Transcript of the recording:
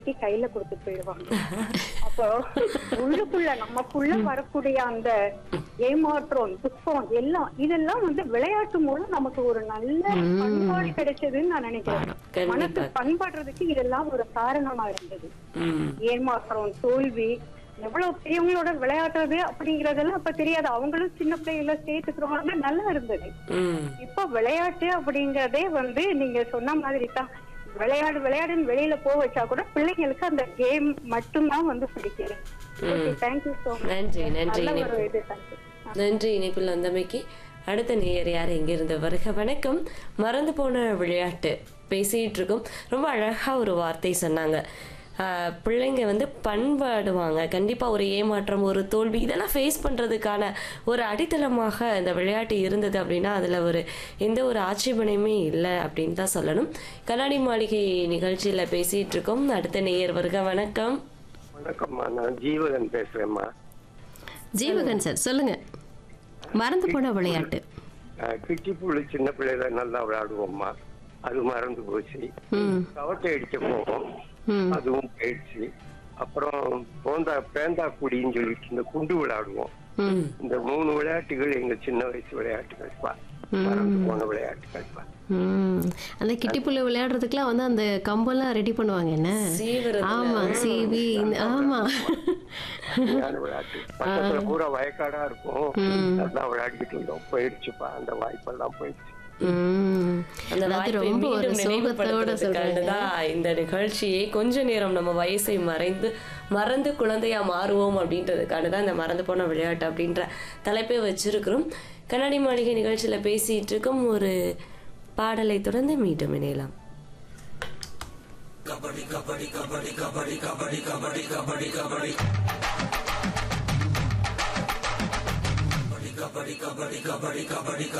தூக்கி கையில கொடுத்துட்டு போயிடுவாங்க அப்போ உள்ளுக்குள்ள நமக்குள்ள வரக்கூடிய அந்த ஏமாற்றம் துக்கம் எல்லாம் இதெல்லாம் வந்து விளையாட்டு மூலம் நமக்கு ஒரு நல்ல பண்பாடு கிடைச்சதுன்னு நான் நினைக்கிறேன் கண்டிப்பா. மனசு பண்பாடுறதுக்கு இதெல்லாம் ஒரு காரணமா இருந்தது ம் ஏமாற்றம் தோல்வி எவ்வளவு பெரியவங்களோட விளையாடுறது அப்படிங்கறதெல்லாம் அப்ப தெரியாது அவங்களும் சின்ன பிள்ளைகள சேர்த்துக்கிறவங்க நல்லா இருந்தது ம் இப்ப விளையாட்டு அப்படிங்கறதே வந்து நீங்க சொன்ன மாதிரி தான் விளையாடு விளையாடுன்னு வெளியில போக வச்சா கூட பிள்ளைங்களுக்கு அந்த கேம் மட்டும்தான் வந்து பிடிக்குது ஓகே தேங்க்யூ ஸோ நன்றி நன்றி நல்ல இணைப்பு ஒரு இது தேங்க்யூ நன்றி இணைப்பில் வந்தமைக்கு அடுத்த நேயர் யார் எங்கிருந்து வருக வணக்கம் மறந்து போன விளையாட்டு பேசிட்டு இருக்கோம் ரொம்ப அழகா ஒரு வார்த்தை சொன்னாங்க ஆஹ், பிள்ளைங்க வந்து பண்பாடுவாங்க கண்டிப்பா ஒரு ஏமாற்றம் ஒரு தோல்வி இதெல்லாம் ஃபேஸ் பண்றதுக்கான ஒரு அடித்தளமாக இந்த விளையாட்டு இருந்தது அப்படின்னா அதுல ஒரு எந்த ஒரு ஆட்சேபனையுமே இல்லை அப்படின்னு தான் சொல்லணும் கண்ணாடி மாளிகை நிகழ்ச்சியில பேசிட்டு இருக்கோம் அடுத்த நேயர் வருக வணக்கம் வணக்கம்மா நான் ஜீவகன் பேசுறேம்மா ஜீவகன் சார் சொல்லுங்க மறந்து போன விளையாட்டு அஹ், கிட்டி புள்ளி சின்ன பிள்ளைல நல்லா விளையாடுவோம்மா அது மறந்து போச்சு ம் கவட்டை அடிக்க போவோம் ம் அதுவும் போயிடுச்சு அப்புறம் போந்தா பேந்தா குடின்னு சொல்லிட்டு இந்த குண்டு விளையாடுவோம் ம் இந்த மூணு விளையாட்டுகள் எங்க சின்ன வயசு விளையாட்டுகள்ப்பா மறந்து போன விளையாட்டுகள்ப்பா ம் அந்த கிட்டிப்புள்ள விளையாடுறதுக்குலாம் வந்து அந்த கம்பெல்லாம் ரெடி பண்ணுவாங்க என்ன சீவுறது ஆமா சிவி ஆமா சரியான விளையாட்டு பக்கத்துல பூரா வயக்காடா இருக்கும் அதான் விளையாடிக்கிட்டு இருந்தோம் போயிடுச்சுப்பா அந்த வாய்ப்பெல்லாம் போயிடுச்சு ம் அந்த அதாவது வாய்ப்பை ரொம்ப ஒரு மீண்டும் சோகத்தோட நினைவுபடுத்துறதுக்காக சொல்றாங்க தான் இந்த நிகழ்ச்சியை கொஞ்ச நேரம் நம்ம வயசை மறைந்து மறந்து குழந்தையா மாறுவோம் அப்படின்றதுக்காக தான் இந்த மறந்து போன விளையாட்டு அப்படின்ற தலைப்பை வச்சிருக்கிறோம் கண்ணாடி மாளிகை நிகழ்ச்சியில பேசிட்டு இருக்கும் ஒரு பாடலை தொடர்ந்து மீண்டும் இணையலாம்